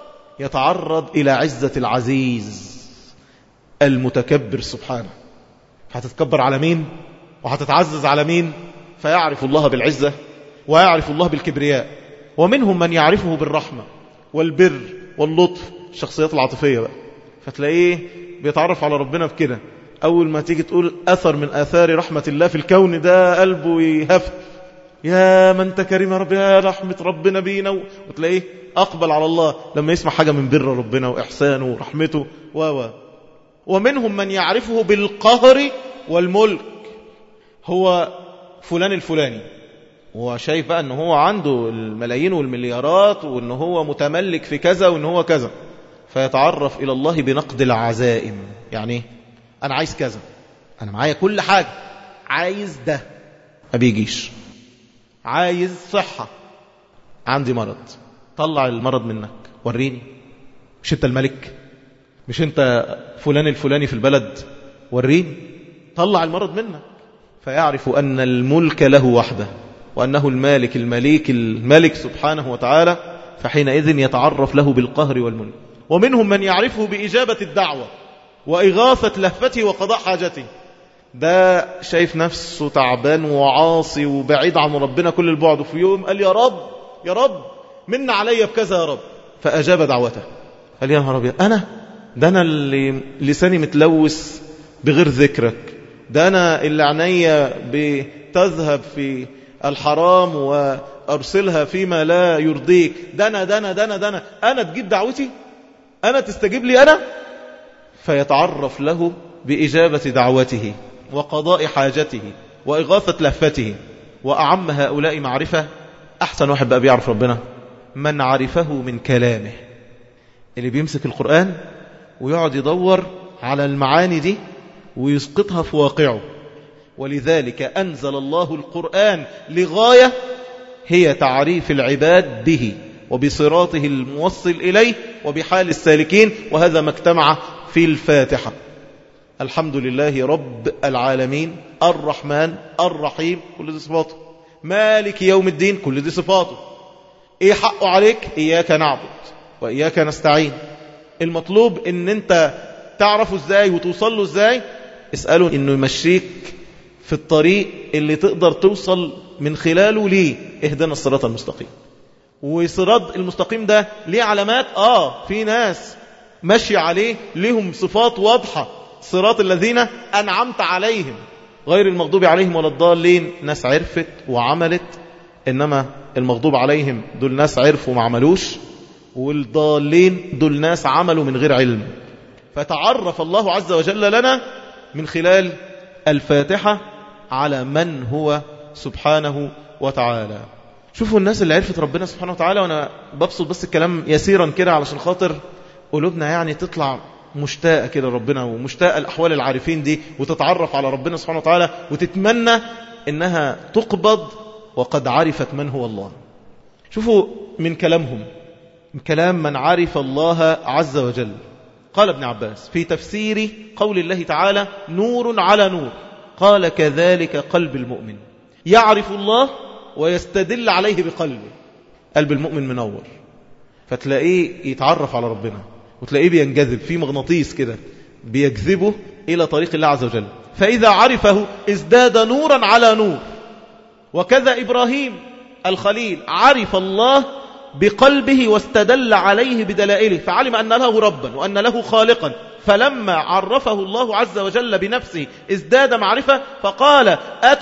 يتعرض إلى عزة العزيز المتكبر سبحانه هتتكبر على مين وهتتعزز على مين فيعرف الله بالعزة ويعرف الله بالكبرياء ومنهم من يعرفه بالرحمة والبر واللطف الشخصيات العاطفية بقى فتلاقيه بيتعرف على ربنا بكده أول ما تيجي تقول أثر من آثار رحمة الله في الكون ده قلبه يهف يا من انت كريم ربي يا رحمة ربنا بينا وتلاقيه أقبل على الله لما يسمع حاجة من بر ربنا وإحسانه ورحمته و ومنهم من يعرفه بالقهر والملك هو فلان الفلاني هو شايف بقى ان هو عنده الملايين والمليارات وان هو متملك في كذا وان هو كذا فيتعرف الى الله بنقد العزائم يعني انا عايز كذا انا معايا كل حاجة عايز ده ما بيجيش عايز صحة عندي مرض طلع المرض منك وريني مش انت الملك مش انت فلان الفلاني في البلد وريني طلع المرض منك فيعرف أن الملك له وحده وأنه المالك المليك الملك سبحانه وتعالى فحينئذ يتعرف له بالقهر والملك ومنهم من يعرفه بإجابة الدعوة وإغاثة لهفته وقضاء حاجته ده شايف نفسه تعبان وعاصي وبعيد عن ربنا كل البعد وفي يوم قال يا رب يا رب من علي بكذا يا رب فأجاب دعوته قال يا نهار أبيض أنا ده أنا اللي لساني متلوث بغير ذكرك ده أنا اللي عينيا بتذهب في الحرام وأرسلها فيما لا يرضيك ده أنا ده أنا ده أنا ده أنا أنا تجيب دعوتي أنا تستجيب لي أنا فيتعرف له بإجابة دعوته وقضاء حاجته وإغاثة لهفته وأعم هؤلاء معرفة أحسن واحد بقى بيعرف ربنا من عرفه من كلامه اللي بيمسك القرآن ويقعد يدور على المعاني دي ويسقطها في واقعه ولذلك أنزل الله القرآن لغاية هي تعريف العباد به وبصراطه الموصل إليه وبحال السالكين وهذا ما اجتمع في الفاتحة الحمد لله رب العالمين الرحمن الرحيم كل دي صفاته مالك يوم الدين كل دي صفاته ايه حقه عليك اياك نعبد واياك نستعين المطلوب ان انت تعرفه ازاي وتوصل له ازاي اسأله انه يمشيك في الطريق اللي تقدر توصل من خلاله ليه اهدنا الصراط المستقيم وصراط المستقيم ده ليه علامات اه في ناس ماشي عليه لهم صفات واضحة صراط الذين أنعمت عليهم غير المغضوب عليهم ولا الضالين ناس عرفت وعملت إنما المغضوب عليهم دول ناس عرفوا وما عملوش والضالين دول ناس عملوا من غير علم فتعرف الله عز وجل لنا من خلال الفاتحة على من هو سبحانه وتعالى شوفوا الناس اللي عرفت ربنا سبحانه وتعالى وانا ببسط بس الكلام يسيرا كده علشان خاطر قلوبنا يعني تطلع مشتاقة كده ربنا ومشتاقة لأحوال العارفين دي وتتعرف على ربنا سبحانه وتعالى وتتمنى إنها تقبض وقد عرفت من هو الله شوفوا من كلامهم من كلام من عرف الله عز وجل قال ابن عباس في تفسير قول الله تعالى نور على نور قال كذلك قلب المؤمن يعرف الله ويستدل عليه بقلبه قلب المؤمن منور فتلاقيه يتعرف على ربنا وتلاقيه بينجذب في مغناطيس كده بيجذبه إلى طريق الله عز وجل فإذا عرفه ازداد نورا على نور وكذا إبراهيم الخليل عرف الله بقلبه واستدل عليه بدلائله فعلم أن له ربا وأن له خالقا فلما عرفه الله عز وجل بنفسه ازداد معرفة فقال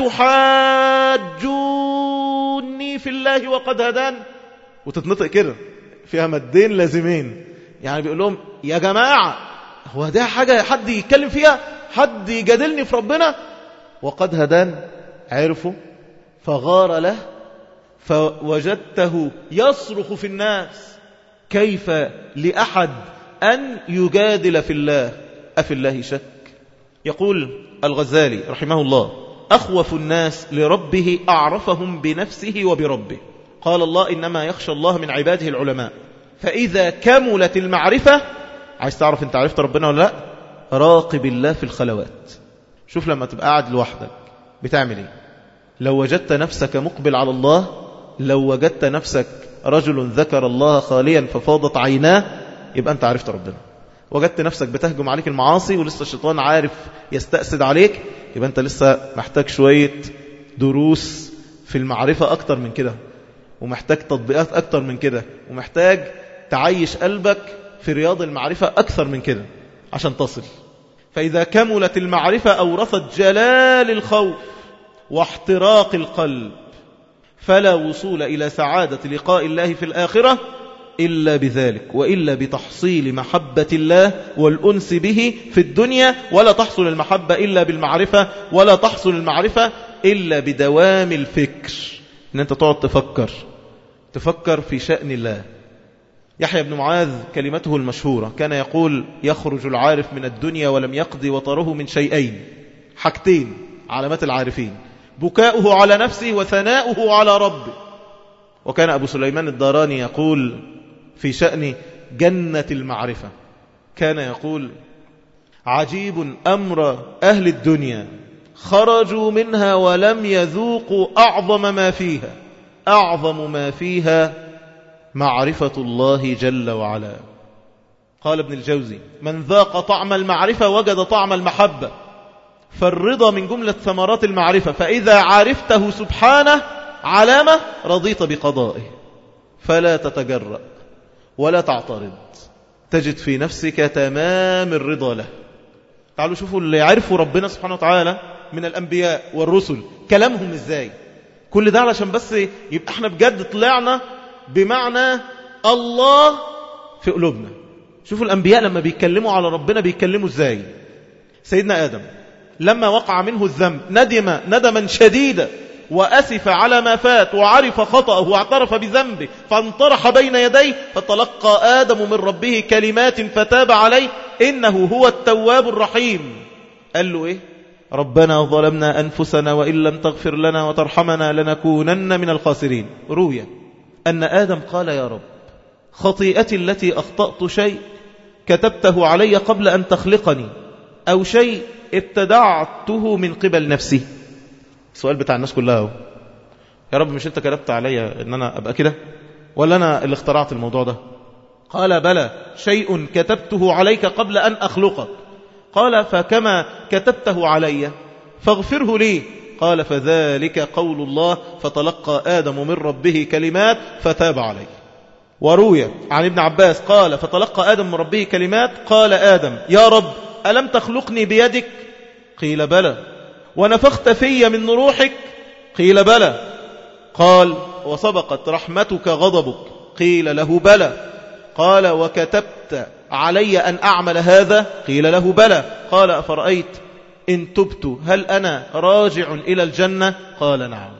أتحاجوني في الله وقد هدان وتتنطق كده فيها مدين لازمين يعني بيقول لهم يا جماعة هو ده حاجة حد يتكلم فيها حد يجادلني في ربنا وقد هدان عرفه فغار له فوجدته يصرخ في الناس كيف لأحد أن يجادل في الله أفي الله شك يقول الغزالي رحمه الله أخوف الناس لربه أعرفهم بنفسه وبربه قال الله إنما يخشى الله من عباده العلماء فإذا كملت المعرفة عايز تعرف انت عرفت ربنا ولا لا راقب الله في الخلوات شوف لما تبقى قاعد لوحدك بتعمل ايه لو وجدت نفسك مقبل على الله لو وجدت نفسك رجل ذكر الله خاليا ففاضت عيناه يبقى انت عرفت ربنا وجدت نفسك بتهجم عليك المعاصي ولسه الشيطان عارف يستأسد عليك يبقى انت لسه محتاج شوية دروس في المعرفة أكتر من كده ومحتاج تطبيقات أكتر من كده ومحتاج تعيش قلبك في رياض المعرفة أكثر من كده عشان تصل فإذا كملت المعرفة أورثت جلال الخوف واحتراق القلب فلا وصول إلى سعادة لقاء الله في الآخرة إلا بذلك وإلا بتحصيل محبة الله والأنس به في الدنيا ولا تحصل المحبة إلا بالمعرفة ولا تحصل المعرفة إلا بدوام الفكر إن أنت تقعد تفكر تفكر في شأن الله يحيى بن معاذ كلمته المشهورة كان يقول يخرج العارف من الدنيا ولم يقضي وطره من شيئين حاجتين علامات العارفين بكاؤه على نفسه وثناؤه على ربه وكان أبو سليمان الداراني يقول في شأن جنة المعرفة كان يقول عجيب أمر أهل الدنيا خرجوا منها ولم يذوقوا أعظم ما فيها أعظم ما فيها معرفة الله جل وعلا قال ابن الجوزي من ذاق طعم المعرفة وجد طعم المحبة فالرضا من جملة ثمرات المعرفة فإذا عرفته سبحانه علامة رضيت بقضائه فلا تتجرأ ولا تعترض تجد في نفسك تمام الرضا له تعالوا شوفوا اللي عرفوا ربنا سبحانه وتعالى من الأنبياء والرسل كلامهم إزاي كل ده علشان بس يبقى احنا بجد طلعنا بمعنى الله في قلوبنا شوفوا الأنبياء لما بيتكلموا على ربنا بيتكلموا إزاي سيدنا آدم لما وقع منه الذنب ندم ندما شديدا وأسف على ما فات وعرف خطأه واعترف بذنبه فانطرح بين يديه فتلقى آدم من ربه كلمات فتاب عليه إنه هو التواب الرحيم قال له إيه ربنا ظلمنا أنفسنا وإن لم تغفر لنا وترحمنا لنكونن من الخاسرين روية أن آدم قال يا رب خطيئتي التي أخطأت شيء كتبته علي قبل أن تخلقني أو شيء ابتدعته من قبل نفسي السؤال بتاع الناس كلها هو. يا رب مش انت كتبت عليا ان انا ابقى كده ولا انا اللي اخترعت الموضوع ده قال بلى شيء كتبته عليك قبل ان اخلقك قال فكما كتبته علي فاغفره لي قال فذلك قول الله فتلقى آدم من ربه كلمات فتاب عليه وروي عن ابن عباس قال فتلقى آدم من ربه كلمات قال آدم يا رب ألم تخلقني بيدك قيل بلى ونفخت في من روحك قيل بلى قال وسبقت رحمتك غضبك قيل له بلى قال وكتبت علي أن أعمل هذا قيل له بلى قال أفرأيت إن تبت هل أنا راجع إلى الجنة قال نعم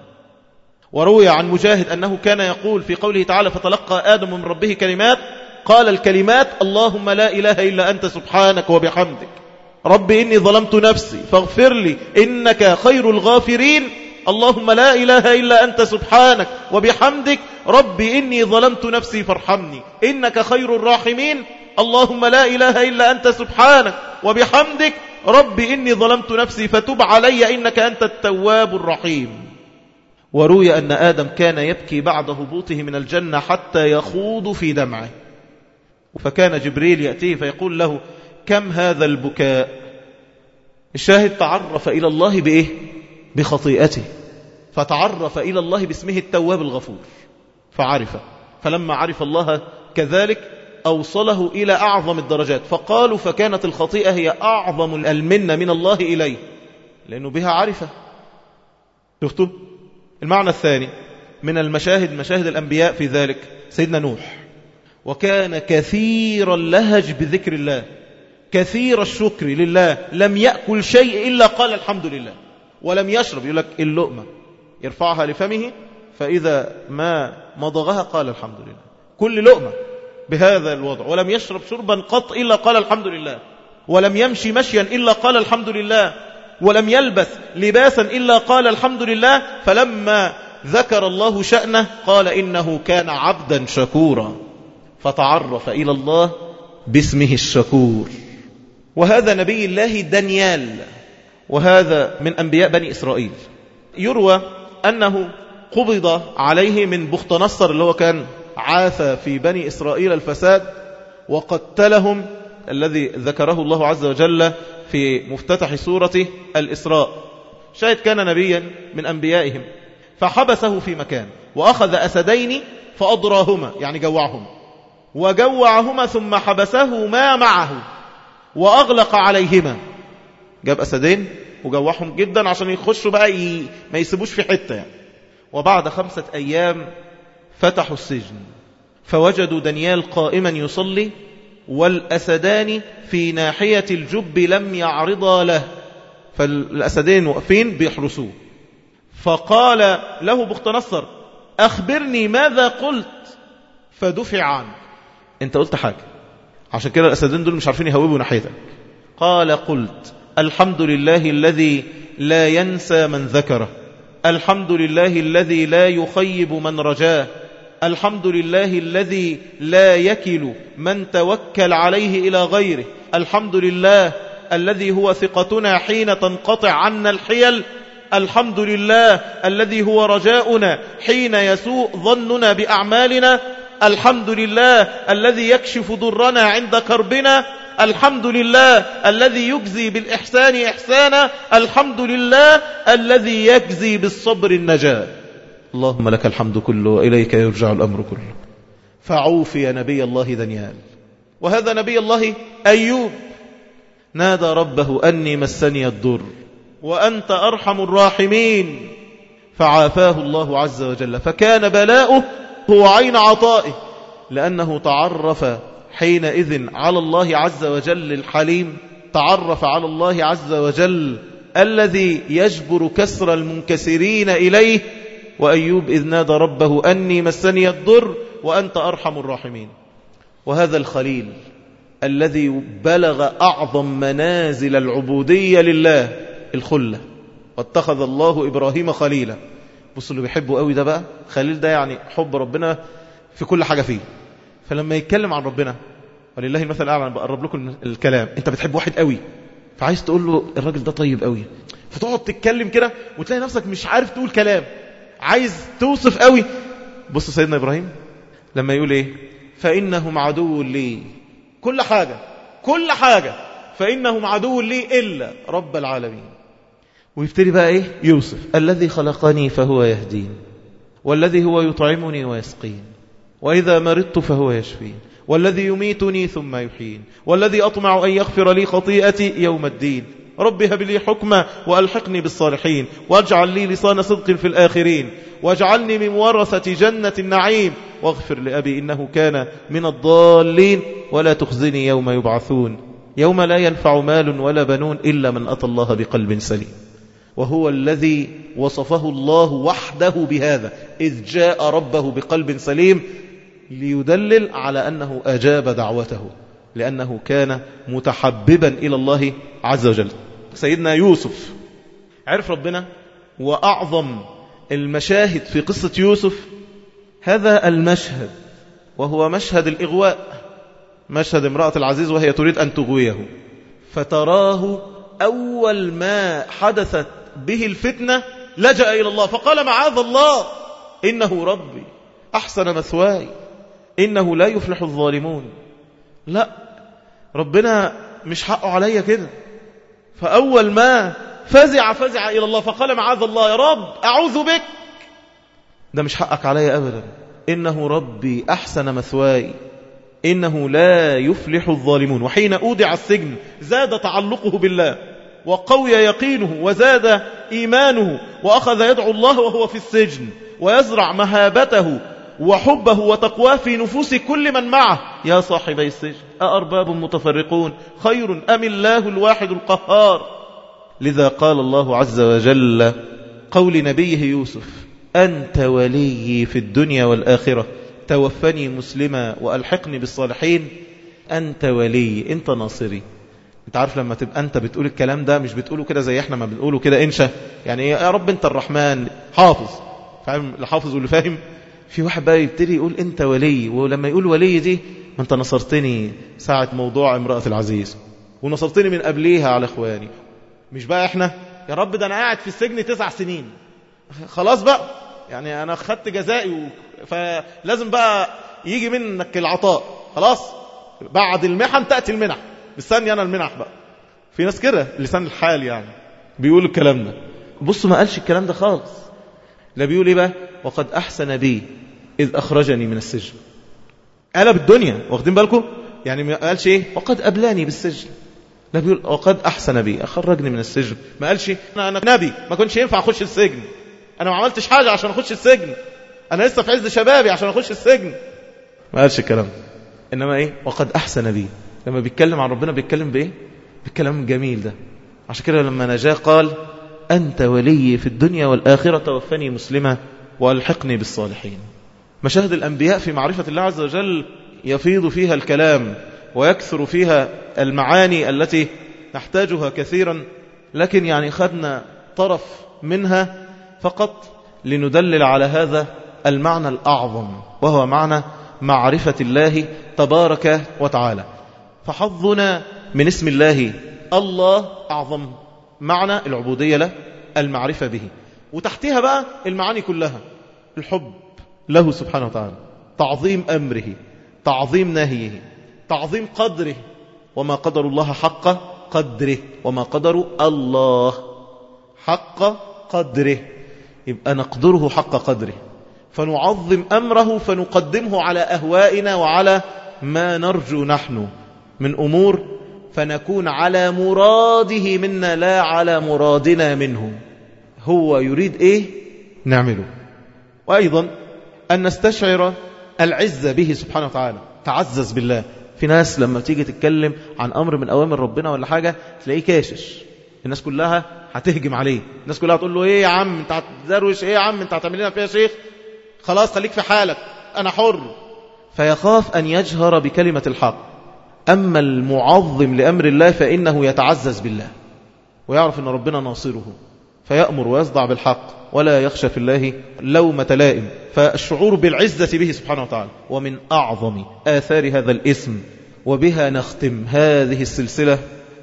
وروي عن مجاهد أنه كان يقول في قوله تعالى فتلقى آدم من ربه كلمات قال الكلمات اللهم لا إله إلا أنت سبحانك وبحمدك رب إني ظلمت نفسي فاغفر لي إنك خير الغافرين اللهم لا إله إلا أنت سبحانك وبحمدك رب إني ظلمت نفسي فارحمني إنك خير الراحمين اللهم لا إله إلا أنت سبحانك وبحمدك رب إني ظلمت نفسي فتب علي إنك أنت التواب الرحيم وروي أن آدم كان يبكي بعد هبوطه من الجنة حتى يخوض في دمعه فكان جبريل يأتيه فيقول له كم هذا البكاء الشاهد تعرف إلى الله بإيه بخطيئته فتعرف إلى الله باسمه التواب الغفور فعرف فلما عرف الله كذلك أوصله إلى أعظم الدرجات فقالوا فكانت الخطيئة هي أعظم المنة من الله إليه لأنه بها عرفة شفتوا المعنى الثاني من المشاهد مشاهد الأنبياء في ذلك سيدنا نوح وكان كثير اللهج بذكر الله كثير الشكر لله لم يأكل شيء إلا قال الحمد لله ولم يشرب يقول لك اللقمة يرفعها لفمه فإذا ما مضغها قال الحمد لله كل لقمة بهذا الوضع ولم يشرب شربا قط إلا قال الحمد لله ولم يمشي مشيا إلا قال الحمد لله ولم يلبس لباسا إلا قال الحمد لله فلما ذكر الله شأنه قال إنه كان عبدا شكورا فتعرف إلى الله باسمه الشكور وهذا نبي الله دانيال وهذا من أنبياء بني إسرائيل يروى أنه قبض عليه من بخت نصر اللي هو كان عاث في بني إسرائيل الفساد وقتلهم الذي ذكره الله عز وجل في مفتتح سورة الإسراء شاهد كان نبيا من أنبيائهم فحبسه في مكان وأخذ أسدين فأضراهما يعني جوعهما وجوعهما ثم حبسهما معه وأغلق عليهما جاب أسدين وجوعهم جدا عشان يخشوا بقى ي... ما يسيبوش في حتة يعني. وبعد خمسة أيام فتحوا السجن فوجدوا دانيال قائما يصلي والأسدان في ناحية الجب لم يعرضا له فالأسدين واقفين بيحرسوه فقال له بخت نصر أخبرني ماذا قلت فدفع عنه انت قلت حاجة عشان كده الأسدين دول مش عارفين يهوبوا ناحيتك قال قلت الحمد لله الذي لا ينسى من ذكره الحمد لله الذي لا يخيب من رجاه الحمد لله الذي لا يكل من توكل عليه إلى غيره الحمد لله الذي هو ثقتنا حين تنقطع عنا الحيل الحمد لله الذي هو رجاؤنا حين يسوء ظننا بأعمالنا الحمد لله الذي يكشف ضرنا عند كربنا الحمد لله الذي يجزي بالإحسان إحسانا الحمد لله الذي يجزي بالصبر النجاة اللهم لك الحمد كله وإليك يرجع الأمر كله فعوف يا نبي الله دانيال وهذا نبي الله أيوب نادى ربه أني مسني الضر وأنت أرحم الراحمين فعافاه الله عز وجل فكان بلاؤه هو عين عطائه لأنه تعرف حينئذ على الله عز وجل الحليم تعرف على الله عز وجل الذي يجبر كسر المنكسرين إليه وأيوب إذ نادى ربه أني مسني الضر وأنت أرحم الراحمين وهذا الخليل الذي بلغ أعظم منازل العبودية لله الخلة واتخذ الله إبراهيم خليلا بصوا اللي بيحبه قوي ده بقى خليل ده يعني حب ربنا في كل حاجة فيه فلما يتكلم عن ربنا ولله المثل الأعلى أنا بقرب لكم الكلام أنت بتحب واحد قوي فعايز تقول له الراجل ده طيب قوي فتقعد تتكلم كده وتلاقي نفسك مش عارف تقول كلام عايز توصف قوي بص سيدنا إبراهيم لما يقول إيه فإنهم عدو لي كل حاجة كل حاجة فإنهم عدو لي إلا رب العالمين ويبتدي بقى إيه يوسف الذي خلقني فهو يهدين والذي هو يطعمني ويسقين وإذا مرضت فهو يشفين والذي يميتني ثم يحين والذي أطمع أن يغفر لي خطيئتي يوم الدين رب هب لي حكما وألحقني بالصالحين واجعل لي لسان صدق في الآخرين واجعلني من ورثة جنة النعيم واغفر لأبي إنه كان من الضالين ولا تخزني يوم يبعثون يوم لا ينفع مال ولا بنون إلا من أتى الله بقلب سليم وهو الذي وصفه الله وحده بهذا إذ جاء ربه بقلب سليم ليدلل على أنه أجاب دعوته لأنه كان متحببا إلى الله عز وجل سيدنا يوسف عرف ربنا وأعظم المشاهد في قصة يوسف هذا المشهد وهو مشهد الإغواء مشهد امرأة العزيز وهي تريد أن تغويه فتراه أول ما حدثت به الفتنة لجأ إلى الله فقال معاذ الله إنه ربي أحسن مثواي إنه لا يفلح الظالمون لا ربنا مش حقه عليا كده فأول ما فزع فزع إلى الله فقال معاذ الله يا رب أعوذ بك ده مش حقك عليا أبدا إنه ربي أحسن مثواي إنه لا يفلح الظالمون وحين أودع السجن زاد تعلقه بالله وقوي يقينه وزاد إيمانه وأخذ يدعو الله وهو في السجن ويزرع مهابته وحبه وتقواه في نفوس كل من معه يا صاحبي السجن أأرباب متفرقون خير أم الله الواحد القهار لذا قال الله عز وجل قول نبيه يوسف أنت ولي في الدنيا والآخرة توفني مسلما وألحقني بالصالحين أنت ولي أنت ناصري انت عارف لما تبقى انت بتقول الكلام ده مش بتقوله كده زي احنا ما بنقوله كده انشا يعني ايه يا رب انت الرحمن حافظ فاهم اللي حافظ واللي فاهم في واحد بقى يبتدي يقول انت ولي ولما يقول ولي دي ما انت نصرتني ساعة موضوع امرأة العزيز ونصرتني من قبليها على اخواني مش بقى احنا يا رب ده انا قاعد في السجن تسع سنين خلاص بقى يعني انا خدت جزائي و... فلازم بقى يجي منك العطاء خلاص بعد المحن تأتي المنح مستني انا المنح بقى في ناس كده لسان الحال يعني بيقول الكلام ده بص ما قالش الكلام ده خالص لا بيقول ايه بقى وقد احسن بي اذ اخرجني من السجن قلب الدنيا واخدين بالكم يعني ما قالش ايه وقد ابلاني بالسجن لا بيقول وقد احسن بي اخرجني من السجن ما قالش انا انا نبي ما كنتش ينفع اخش السجن انا ما عملتش حاجه عشان اخش السجن انا لسه في عز شبابي عشان اخش السجن ما قالش الكلام ده انما ايه وقد احسن بي لما بيتكلم عن ربنا بيتكلم بايه بالكلام الجميل ده عشان كده لما نجاه قال أنت ولي في الدنيا والآخرة توفني مسلمة وألحقني بالصالحين مشاهد الأنبياء في معرفة الله عز وجل يفيض فيها الكلام ويكثر فيها المعاني التي نحتاجها كثيرا لكن يعني خدنا طرف منها فقط لندلل على هذا المعنى الأعظم وهو معنى معرفة الله تبارك وتعالى فحظنا من اسم الله الله أعظم معنى العبودية له المعرفة به وتحتها بقى المعاني كلها الحب له سبحانه وتعالى تعظيم أمره تعظيم نهيه تعظيم قدره وما قدر الله حق قدره وما قدر الله حق قدره يبقى نقدره حق قدره فنعظم أمره فنقدمه على أهوائنا وعلى ما نرجو نحن من أمور فنكون على مراده منا لا على مرادنا منه هو يريد إيه نعمله وأيضا أن نستشعر العزة به سبحانه وتعالى تعزز بالله في ناس لما تيجي تتكلم عن أمر من أوامر ربنا ولا حاجة تلاقيه كاشش الناس كلها هتهجم عليه الناس كلها هتقول له ايه يا عم انت هتدروش ايه يا عم انت هتعمل لنا فيها شيخ خلاص خليك في حالك انا حر فيخاف ان يجهر بكلمة الحق اما المعظم لامر الله فانه يتعزز بالله ويعرف ان ربنا ناصره فيأمر ويصدع بالحق ولا يخشى في الله لومة لائم فالشعور بالعزة به سبحانه وتعالى ومن أعظم آثار هذا الاسم وبها نختم هذه السلسلة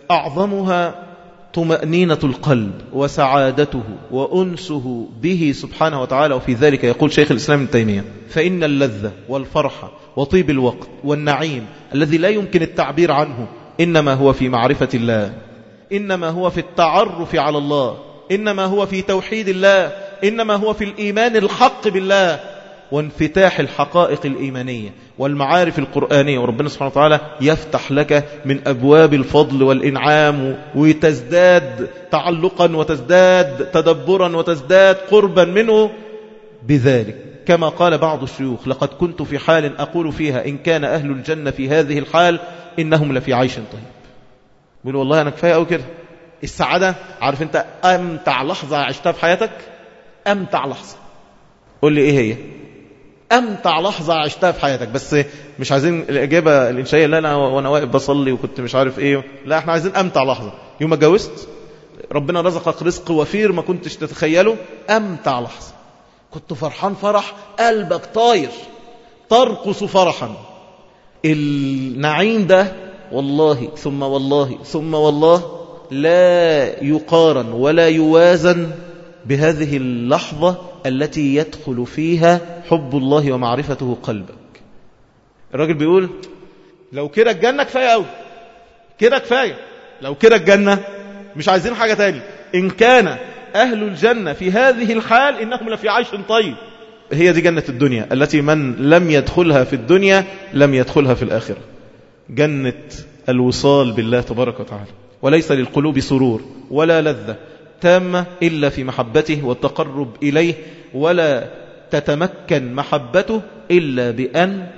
أعظمها طمأنينة القلب وسعادته وأنسه به سبحانه وتعالى وفي ذلك يقول شيخ الإسلام ابن تيمية فإن اللذة والفرحة وطيب الوقت والنعيم الذي لا يمكن التعبير عنه إنما هو في معرفة الله إنما هو في التعرف على الله إنما هو في توحيد الله إنما هو في الإيمان الحق بالله وانفتاح الحقائق الإيمانية والمعارف القرآنية وربنا سبحانه وتعالى يفتح لك من أبواب الفضل والإنعام وتزداد تعلقا وتزداد تدبرا وتزداد قربا منه بذلك كما قال بعض الشيوخ لقد كنت في حال أقول فيها إن كان أهل الجنة في هذه الحال إنهم لفي عيش طيب بيقول والله أنا كفاية أو كده السعادة عارف أنت أمتع لحظة عشتها في حياتك أمتع لحظة قول لي إيه هي أمتع لحظة عشتها في حياتك بس مش عايزين الإجابة الإنشائية لا أنا وأنا واقف بصلي وكنت مش عارف إيه لا إحنا عايزين أمتع لحظة يوم ما اتجوزت ربنا رزقك رزق وفير ما كنتش تتخيله أمتع لحظة كنت فرحان فرح قلبك طاير ترقص فرحا النعيم ده والله ثم والله ثم والله لا يقارن ولا يوازن بهذه اللحظة التي يدخل فيها حب الله ومعرفته قلبك الراجل بيقول لو كده الجنة كفاية قوي كده كفاية لو كده الجنة مش عايزين حاجة تاني إن كان أهل الجنة في هذه الحال إنهم لفي عيش طيب هي دي جنة الدنيا التي من لم يدخلها في الدنيا لم يدخلها في الآخرة جنة الوصال بالله تبارك وتعالى وليس للقلوب سرور ولا لذة تامة إلا في محبته والتقرب إليه ولا تتمكن محبته إلا بأن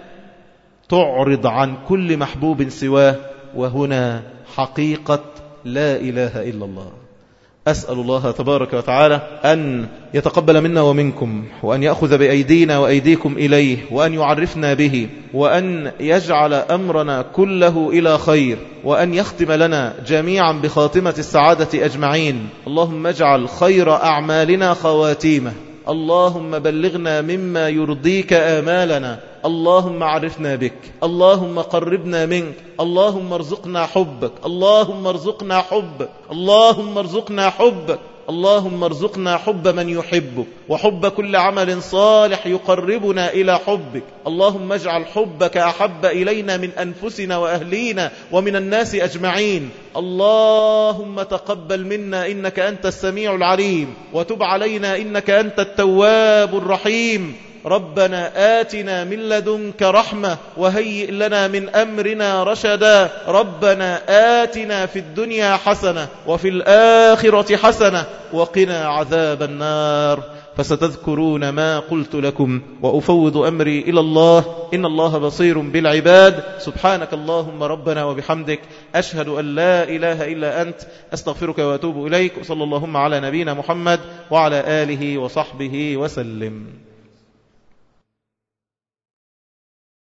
تعرض عن كل محبوب سواه وهنا حقيقة لا إله إلا الله أسأل الله تبارك وتعالى أن يتقبل منا ومنكم وأن يأخذ بأيدينا وأيديكم إليه وأن يعرفنا به وأن يجعل أمرنا كله إلى خير وأن يختم لنا جميعا بخاتمة السعادة أجمعين اللهم اجعل خير أعمالنا خواتيمه اللهم بلغنا مما يرضيك آمالنا اللهم عرفنا بك اللهم قربنا منك اللهم ارزقنا حبك اللهم ارزقنا حبك اللهم ارزقنا حبك اللهم ارزقنا حب من يحبك وحب كل عمل صالح يقربنا إلى حبك اللهم اجعل حبك أحب إلينا من أنفسنا وأهلينا ومن الناس أجمعين اللهم تقبل منا إنك أنت السميع العليم وتب علينا إنك أنت التواب الرحيم ربنا آتنا من لدنك رحمة وهيئ لنا من أمرنا رشدا ربنا آتنا في الدنيا حسنة وفي الآخرة حسنة وقنا عذاب النار فستذكرون ما قلت لكم وأفوض أمري إلى الله إن الله بصير بالعباد سبحانك اللهم ربنا وبحمدك أشهد أن لا إله إلا أنت أستغفرك وأتوب إليك وصلى اللهم على نبينا محمد وعلى آله وصحبه وسلم